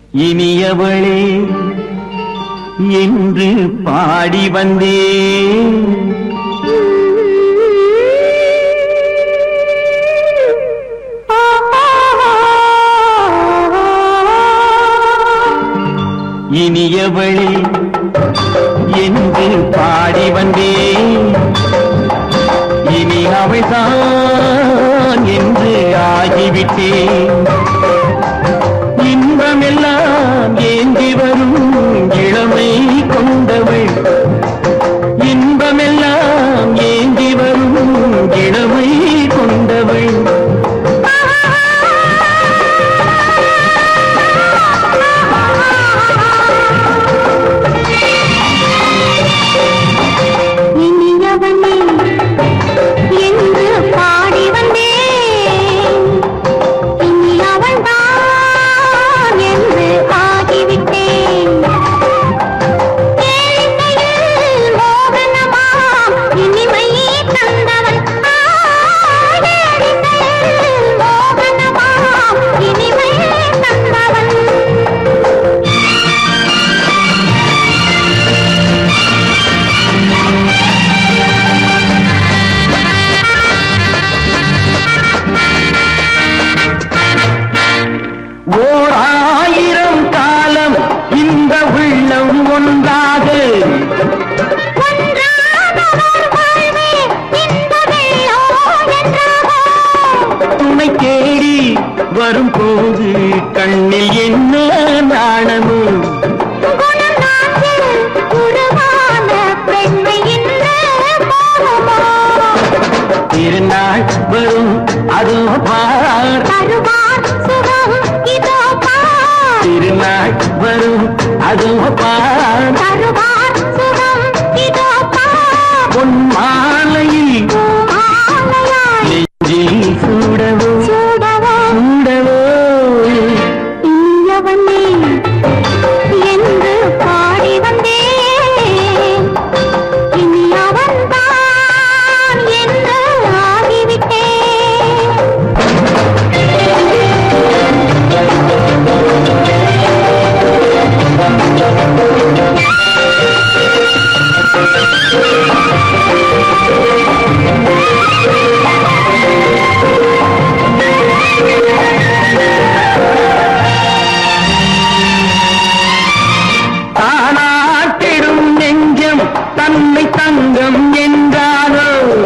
இனியவளே என்று பாடி வந்தேன் இனியவளே என்று பாடி வந்தேன் இனி அவள்தான் என்று ஆகிவிட்டேன் இன்பமெல்லாம் ஏந்தி வரும் இளமை கொண்டவள் இன்பமெல்லாம் ஏந்தி வரும் இளமை கொண்டவள் இனியவனே என்று பாடி வந்தேன் இனி அவள்தான் என்று ஆகிவிட்டேன் கேளிக்கையில் மோகனமாம் இனிமை தந்தவன் ஆ, கேளிக்கையில் மோகனமாம் இனிமை தந்தவன் ஓர் ஆயிரம் காலம் இந்த உள்ளம் ஒன்றாக துணை தேடி வரும்போது கண்ணில் என்ன நாணமும் திருநாள் வரும் அதோ பார் திருநாள் வரும் அதோ பார் பொன் மாலையில் நெஞ்சில் சூடவோ சூடவோ என்று பாடி வந்தேன் இனி அவன்தான் என்று ஆகிவிட்டேன் தானாட்டிடும் நெஞ்சம் தன்னை தங்கம் என்றாரோ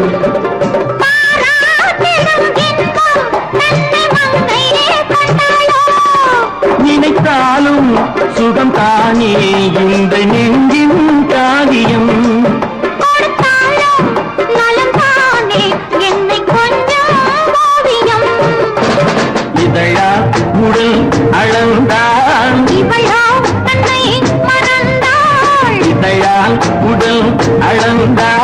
பாராட்டிடும் இன்பம் தன்னை மங்கையே கொண்டாளோ நினைத்தாலும் சுகம் தானே இந்த நெஞ்சின் காரியம் கொடுத்தாலும் நலம் தானே என்னை கொஞ்சம் ஓவியம் இதழா உடல் அளந்தான் இவளோ தன்னை மறந்தாள் இதழால் உடல் அளந்தான்